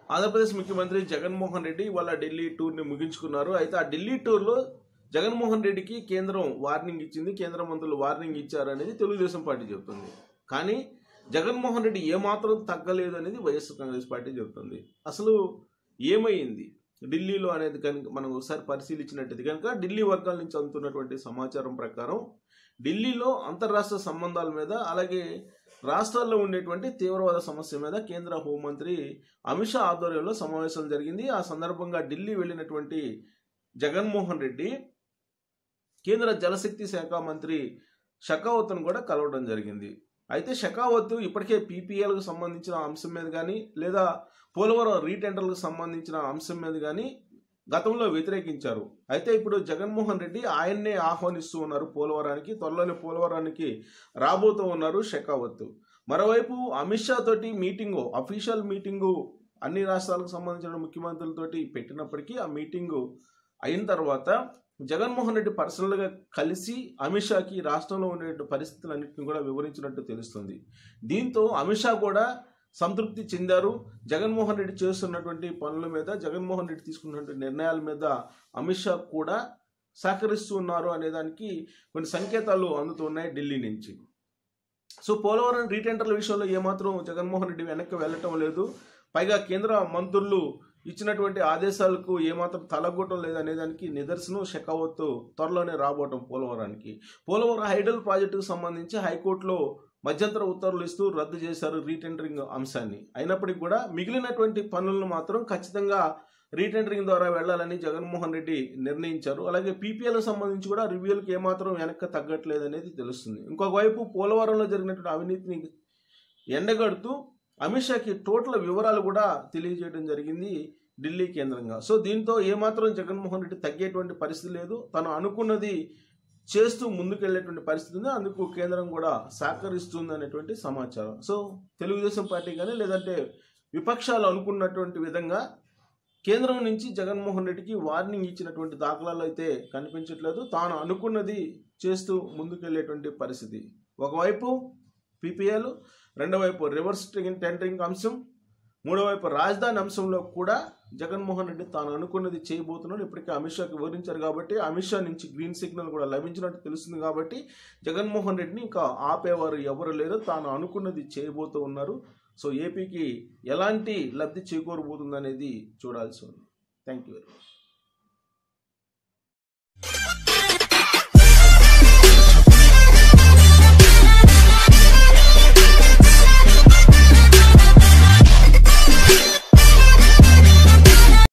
ఆంధ్రప్రదేశ్ ముఖ్యమంత్రి జగన్మోహన్ రెడ్డి వాళ్ళ ఢిల్లీ టూర్ని ముగించుకున్నారు అయితే ఆ ఢిల్లీ టూర్లో జగన్మోహన్ రెడ్డికి కేంద్రం వార్నింగ్ ఇచ్చింది కేంద్ర మంత్రులు వార్నింగ్ ఇచ్చారు అనేది తెలుగుదేశం పార్టీ చెబుతుంది కానీ జగన్మోహన్ రెడ్డి ఏమాత్రం తగ్గలేదు అనేది వైఎస్ఆర్ కాంగ్రెస్ పార్టీ చెబుతుంది అసలు ఏమైంది ఢిల్లీలో అనేది కనుక మనం ఒకసారి పరిశీలించినట్టయితే కనుక ఢిల్లీ వర్గాల నుంచి అందుతున్నటువంటి సమాచారం ప్రకారం ఢిల్లీలో అంతర్రాష్ట్ర సంబంధాల మీద అలాగే రాష్ట్రాల్లో ఉండేటువంటి తీవ్రవాద సమస్య మీద కేంద్ర హోంమంత్రి అమిత్ షా ఆధ్వర్యంలో సమావేశం జరిగింది ఆ సందర్భంగా ఢిల్లీ వెళ్ళినటువంటి జగన్మోహన్ రెడ్డి కేంద్ర జలశక్తి శాఖ మంత్రి షకావత్ను కూడా కలవడం జరిగింది అయితే షకావత్ ఇప్పటికే పీపీఎల్కు సంబంధించిన అంశం మీద కానీ లేదా పోలవరం రీటెండర్లకు సంబంధించిన అంశం మీద కానీ గతంలో వ్యతిరేకించారు అయితే ఇప్పుడు జగన్మోహన్ రెడ్డి ఆయన్నే ఆహ్వానిస్తూ ఉన్నారు పోలవరానికి త్వరలోనే పోలవరానికి రాబోతూ ఉన్నారు షెకావత్ మరోవైపు అమిత్ షా తోటి మీటింగు అఫీషియల్ మీటింగు అన్ని రాష్ట్రాలకు సంబంధించిన ముఖ్యమంత్రులతోటి పెట్టినప్పటికీ ఆ మీటింగు అయిన తర్వాత జగన్మోహన్ రెడ్డి పర్సనల్గా కలిసి అమిత్ షాకి రాష్ట్రంలో ఉండే పరిస్థితులన్నింటిని కూడా వివరించినట్టు తెలుస్తుంది దీంతో అమిత్ షా కూడా సంతృప్తి చెందారు జగన్మోహన్ రెడ్డి చేస్తున్నటువంటి పనుల మీద జగన్మోహన్ రెడ్డి తీసుకున్నటువంటి నిర్ణయాల మీద అమిత్ షా కూడా సహకరిస్తూ ఉన్నారు అనే దానికి కొన్ని సంకేతాలు అందుతున్నాయి ఢిల్లీ నుంచి సో పోలవరం రీటెండర్ల విషయంలో ఏమాత్రం జగన్మోహన్ రెడ్డి వెనక్కి వెళ్ళటం లేదు పైగా కేంద్ర మంత్రులు ఇచ్చినటువంటి ఆదేశాలకు ఏమాత్రం తలగొట్టం లేదనే దానికి నిదర్శనం షెకావత్ త్వరలోనే రాబోవటం పోలవరానికి పోలవరం హైడల్ ప్రాజెక్టుకు సంబంధించి హైకోర్టులో మధ్యంతర ఉత్తర్వులు ఇస్తూ రద్దు చేశారు రీటెండరింగ్ అంశాన్ని అయినప్పటికీ కూడా మిగిలినటువంటి పనులను మాత్రం ఖచ్చితంగా రీటెండరింగ్ ద్వారా వెళ్లాలని జగన్మోహన్ రెడ్డి నిర్ణయించారు అలాగే పీపీఎల్ సంబంధించి కూడా రివ్యూలకు ఏమాత్రం వెనక్కి తగ్గట్లేదు అనేది తెలుస్తుంది ఇంకొక వైపు పోలవరంలో జరిగినటువంటి అవినీతిని ఎండగడుతూ అమిత్ షాకి టోటల్ వివరాలు కూడా తెలియజేయడం జరిగింది ఢిల్లీ కేంద్రంగా సో దీంతో ఏమాత్రం జగన్మోహన్ రెడ్డి తగ్గేటువంటి పరిస్థితి లేదు తను అనుకున్నది చేస్తూ ముందుకెళ్లేటువంటి పరిస్థితి ఉంది అందుకు కేంద్రం కూడా సహకరిస్తుంది అనేటువంటి సమాచారం సో తెలుగుదేశం పార్టీ కానీ లేదంటే విపక్షాలు అనుకున్నటువంటి విధంగా కేంద్రం నుంచి జగన్మోహన్ రెడ్డికి వార్నింగ్ ఇచ్చినటువంటి దాఖలాలు అయితే కనిపించట్లేదు తాను అనుకున్నది చేస్తూ ముందుకెళ్లేటువంటి పరిస్థితి ఒకవైపు పీపీఎల్ రెండో వైపు రివర్స్ టెండరింగ్ అంశం మూడో వైపు రాజధాని అంశంలో కూడా జగన్మోహన్ రెడ్డి తాను అనుకున్నది చేయబోతున్నాడు ఇప్పటికే అమిత్ షాకి వివరించారు కాబట్టి అమిత్ షా నుంచి గ్రీన్ సిగ్నల్ కూడా లభించినట్టు తెలుస్తుంది కాబట్టి జగన్మోహన్ రెడ్డిని ఇంకా ఆపేవారు ఎవరు లేరు తాను అనుకున్నది చేయబోతూ ఉన్నారు సో ఏపీకి ఎలాంటి లబ్ధి చేకూరబోతుంది అనేది చూడాల్సి ఉంది థ్యాంక్ యూ వెరీ మచ్